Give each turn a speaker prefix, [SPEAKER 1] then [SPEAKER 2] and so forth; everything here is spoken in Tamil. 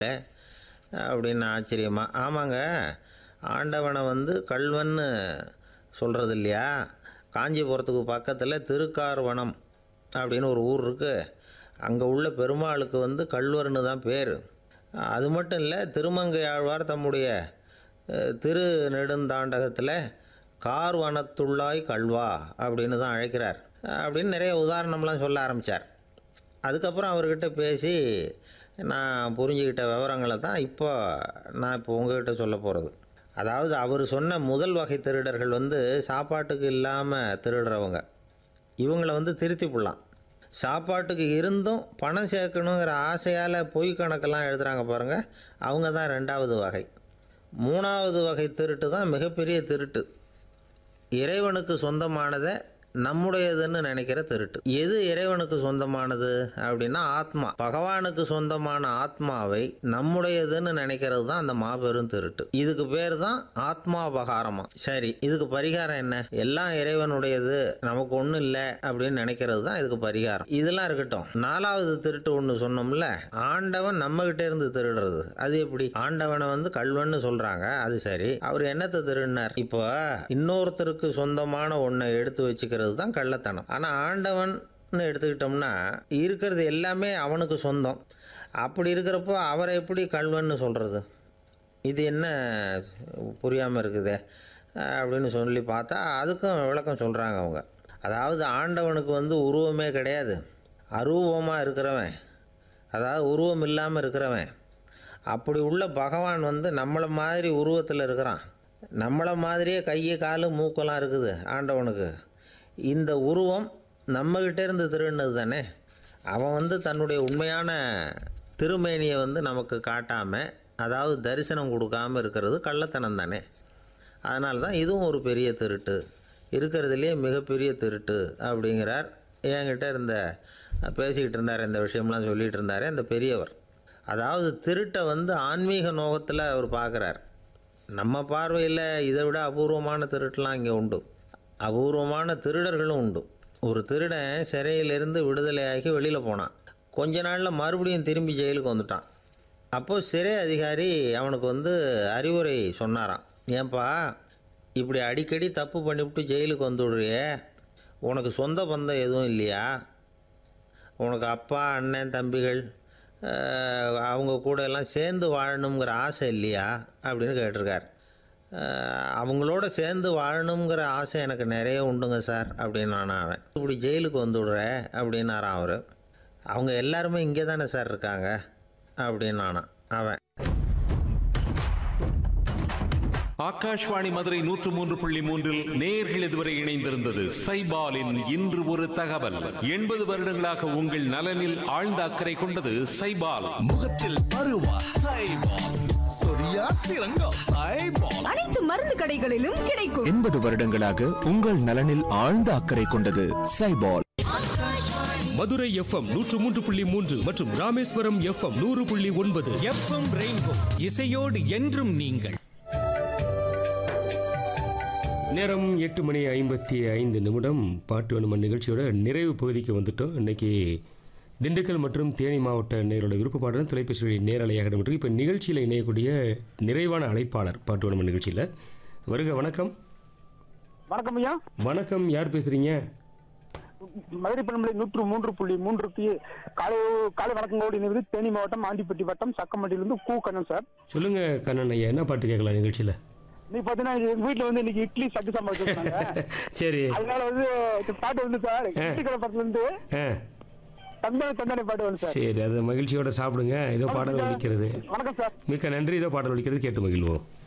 [SPEAKER 1] அப்படின்னு ஆச்சரியமா ஆமாங்க ஆண்டவனை வந்து கல்வன்னு சொல்கிறது இல்லையா காஞ்சிபுரத்துக்கு பக்கத்தில் திருக்கார்வனம் அப்படின்னு ஒரு ஊர் இருக்குது அங்கே உள்ள பெருமாளுக்கு வந்து கல்வர்னு தான் பேர் அது மட்டும் இல்லை திருமங்கை ஆழ்வார் தம்முடைய அஹ், திரு நெடுந்தாண்டகத்தில் கார்வனத்துள்ளாய் கல்வா அப்படின்னு தான் அழைக்கிறார் அப்படின்னு நிறைய உதாரணம்லாம் சொல்ல ஆரம்பித்தார் அதுக்கப்புறம் அவர்கிட்ட பேசி நான் புரிஞ்சுக்கிட்ட விவரங்களை தான் இப்போ நான் இப்போ உங்ககிட்ட சொல்ல போகிறது அதாவது அவர் சொன்ன முதல் வகை திருடர்கள் வந்து சாப்பாட்டுக்கு இல்லாமல் திருடுறவங்க இவங்களை வந்து திருத்தி போடலாம் சாப்பாட்டுக்கு இருந்தும் பணம் சேர்க்கணுங்கிற ஆசையால் பொய் கணக்கெல்லாம் எழுதுகிறாங்க பாருங்கள் அவங்க தான் ரெண்டாவது வகை மூணாவது வகை திருட்டு தான் மிகப்பெரிய திருட்டு இறைவனுக்கு சொந்தமானதை நம்முடையதுன்னு நினைக்கிற திருட்டு எது இறைவனுக்கு சொந்தமானது அப்படின்னா ஆத்மா பகவானுக்கு சொந்தமான ஆத்மாவை நம்முடையதுன்னு நினைக்கிறது தான் அந்த மாபெரும் திருட்டு இதுக்கு பேர் தான் ஆத்மாபகாரமா சரி இதுக்கு பரிகாரம் என்ன எல்லாம் இறைவனுடையது நமக்கு ஒன்றும் இல்லை அப்படின்னு நினைக்கிறது தான் இதுக்கு பரிகாரம் இதெல்லாம் இருக்கட்டும் நாலாவது திருட்டு ஒன்று சொன்னோம்ல ஆண்டவன் நம்ம கிட்ட இருந்து திருடுறது அது எப்படி ஆண்டவனை வந்து கல்வன்னு சொல்றாங்க அது சரி அவர் என்னத்தை திருடினார் இப்போ இன்னொருத்தருக்கு சொந்தமான ஒன்றை எடுத்து வச்சுக்கிறது தான் கள்ளத்தனம் ஆனால் ஆண்டவன் எடுத்துக்கிட்டோம்னா இருக்கிறது எல்லாமே அவனுக்கு சொந்தம் அப்படி இருக்கிறப்போ அவரை எப்படி கல்வன்னு சொல்கிறது இது என்ன புரியாமல் இருக்குதே அஹ் அப்படின்னு சொல்லி பார்த்தா அதுக்கும் விளக்கம் சொல்கிறாங்க அவங்க அதாவது ஆண்டவனுக்கு வந்து உருவமே கிடையாது அரூபமாக இருக்கிறவன் அதாவது உருவம் இல்லாமல் இருக்கிறவன் அப்படி உள்ள பகவான் வந்து நம்மளை மாதிரி உருவத்தில் இருக்கிறான் நம்மளை மாதிரியே கையை காலு மூக்கெல்லாம் இருக்குது ஆண்டவனுக்கு இந்த உருவம் நம்மகிட்ட இருந்து திருடினது தானே அவன் வந்து தன்னுடைய உண்மையான திருமேனியை வந்து நமக்கு காட்டாமல் அதாவது தரிசனம் கொடுக்காம இருக்கிறது கள்ளத்தனம் தானே அதனால தான் இதுவும் ஒரு பெரிய திருட்டு இருக்கிறதுலே மிகப்பெரிய திருட்டு அப்படிங்கிறார் என்கிட்ட இருந்த பேசிக்கிட்டு இருந்தார் இந்த விஷயம்லாம் சொல்லிகிட்டு இருந்தார் அந்த பெரியவர் அதாவது திருட்டை வந்து ஆன்மீக நோகத்தில் அவர் பார்க்குறார் நம்ம பார்வையில் இதை விட அபூர்வமான திருட்டுலாம் இங்கே உண்டு அபூர்வமான திருடர்களும் உண்டு ஒரு திருடன் சிறையிலிருந்து விடுதலையாகி வெளியில் போனான் கொஞ்ச நாளில் மறுபடியும் திரும்பி ஜெயிலுக்கு வந்துட்டான் அப்போது சிறை அதிகாரி அவனுக்கு வந்து அறிவுரை சொன்னாராம் ஏன்பா இப்படி அடிக்கடி தப்பு பண்ணிவிட்டு ஜெயிலுக்கு வந்துடுறியே உனக்கு சொந்த பந்தம் எதுவும் இல்லையா உனக்கு அப்பா அண்ணன் தம்பிகள் அஹ், அவங்க கூட எல்லாம் சேர்ந்து வாழணுங்கிற ஆசை இல்லையா அப்படின்னு கேட்டிருக்கார் அஹ், அவங்களோட சேர்ந்து வாழணுங்கிற ஆசை எனக்கு நிறைய உண்டுங்க சார் அப்படின்னு அவன் இப்படி ஜெயிலுக்கு வந்துவிடுற அப்படின்னாரான் அவர் அவங்க எல்லாருமே இங்கே தானே சார் இருக்காங்க அப்படின்னு அவன்
[SPEAKER 2] ஆகாஷ்வாணி மதுரை நூற்று மூன்று புள்ளி மூன்றில் நேர்கள் இதுவரை இணைந்திருந்தது சைபாலின் இன்று ஒரு தகவல் எண்பது வருடங்களாக உங்கள் நலனில் ஆழ்ந்த அக்கறை கொண்டது சைபால்
[SPEAKER 3] முகத்தில் பருவா சைபால் சொரியா சிறங்கம் சைபால்
[SPEAKER 4] அனைத்து மருந்து கடைகளிலும் கிடைக்கும்
[SPEAKER 5] எண்பது வருடங்களாக உங்கள் நலனில் ஆழ்ந்த அக்கறை கொண்டது சைபால்
[SPEAKER 6] மதுரை எஃப்எம் நூற்று மூன்று புள்ளி மூன்று மற்றும் ராமேஸ்வரம் எஃப்எம் நூறு புள்ளி ஒன்பது
[SPEAKER 3] எஃப்எம் ரெயின்போ இசையோடு என்றும் நீங்கள்
[SPEAKER 6] நேரம் எட்டு மணி ஐம்பத்தி ஐந்து நிமிடம் பாட்டு வேணும நிகழ்ச்சியோட நிறைவு பகுதிக்கு வந்துட்டோம் இன்னைக்கு திண்டுக்கல் மற்றும் தேனி மாவட்ட நேரோட விருப்ப பாடலும் தொலைபேசி வழி நேரலையாக நடைபெற்று இப்போ நிகழ்ச்சியில் இணையக்கூடிய நிறைவான அழைப்பாளர் பாட்டு வேணும நிகழ்ச்சியில் வருக வணக்கம்
[SPEAKER 7] வணக்கம் ஐயா
[SPEAKER 6] வணக்கம் யார் பேசுறீங்க
[SPEAKER 7] மதுரை பண்பலை நூற்று மூன்று புள்ளி மூன்றுக்கு காலை காலை வணக்கங்களோடு இணைவது தேனி மாவட்டம் ஆண்டிப்பட்டி வட்டம் சக்கம்பட்டியிலிருந்து கூ கண்ணன் சார்
[SPEAKER 6] சொல்லுங்க கண்ணன் ஐயா என்ன பாட்டு கேட்கலாம் நிகழ்ச்சியில்
[SPEAKER 7] இன்னைக்கு பாத்தீங்கன்னா எங்க வீட்டுல வந்து இன்னைக்கு இட்லி சட்டு சாம்பார் வச்சிருக்காங்க
[SPEAKER 6] சரி
[SPEAKER 7] அதனால வந்து இந்த பாட்டு வந்து சார் இட்லி கடை படத்துல இருந்து
[SPEAKER 6] ஆ
[SPEAKER 7] தந்தானே தந்தானே பாட்டு வந்து சார்
[SPEAKER 6] சரி அது மகிழ்ச்சியோட சாப்பிடுங்க ஏதோ பாடல் ஒலிக்கிறது
[SPEAKER 7] வணக்கம் சார்
[SPEAKER 6] மிக்க நன்றி இதோ பாடல் ஒலிக்கிறது கேட்டு மகிழ்வோம்